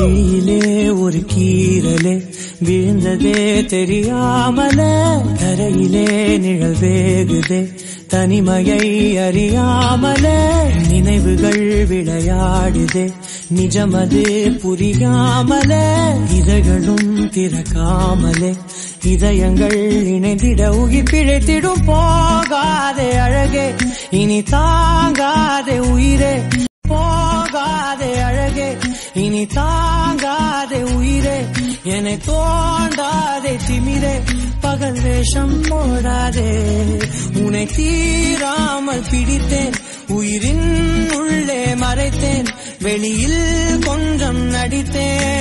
கிழியிலே ஒரு கீரலே விழுந்ததே தெரியாமலே கரையிலே நிழல் வேகுதே தனிமையை அறியாமலே நினைவுகள் விளையாடுதே நிஜமது புரியாமலே இதழ்களும் திறக்காமலே இதயங்கள் இணைந்திட உயிர் பிழைத்திடும் போகாதே அழகே இனி தாங்காதே உயிரே போகாதே அழகே இனி தாங்காதே உயிரே என்னை தோண்டாதே திமிரே பகல் வேஷம் போடாதே உன்னை தீராமல் பிடித்தேன் உயிரின் உள்ளே மறைத்தேன் வெளியில் கொஞ்சம் நடித்தேன்